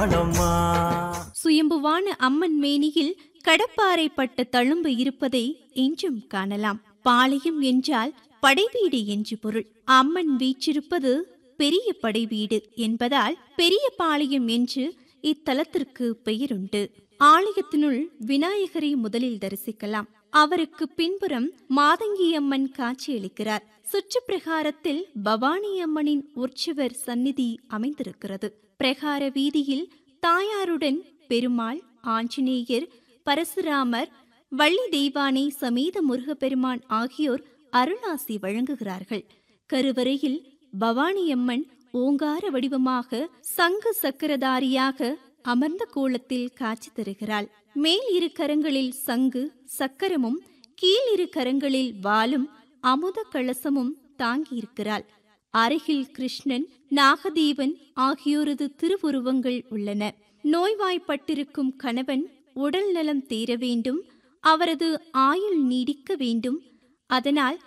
வாழம்மா சுயம்புவான அம்மன் மேனியில் கடப்பாறை பட்ட தழும்பு இருப்பதை இன்றும் காணலாம் பாளையம் என்றால் படைவீடு என்று பொருள் அம்மன் வீற்றிருப்பது பெரிய படைவீடு என்பதால் பெரிய பாளையம் என்று இத்தலத்திற்கு பெயருண்டு ஆலயத்தினுள் விநாயகரை முதலில் தரிசிக்கலாம் அவருக்கு பின்புறம் மாதங்கி அம்மன் காட்சியளிக்கிறார் சுற்று பிரகாரத்தில் பவானி அம்மனின் உற்சவர் சந்நிதி அமைந்திருக்கிறது பிரகார வீதியில் தாயாருடன் பெருமாள் ஆஞ்சநேயர் பரசுராமர் வள்ளி தெய்வானை சமேத முருகப்பெருமான் ஆகியோர் அருளாசி வழங்குகிறார்கள் கருவறையில் பவானியம்மன் ஓங்கார வடிவமாக சங்கு சக்கரதாரியாக அமர்ந்த கோலத்தில் காட்சி தருகிறாள் மேல் இரு கரங்களில் சங்கு சக்கரமும் கீழ் இரு கரங்களில் வாளும் அமுத கலசமும் தாங்கியிருக்கிறாள் அருகில் கிருஷ்ணன் நாகதேவன் ஆகியோரது திருவுருவங்கள் உள்ளன நோய்வாய்ப்பட்டிருக்கும் கணவன் உடல் நலம் தீர வேண்டும் அவரது ஆயுள் நீடிக்க வேண்டும் அதனால்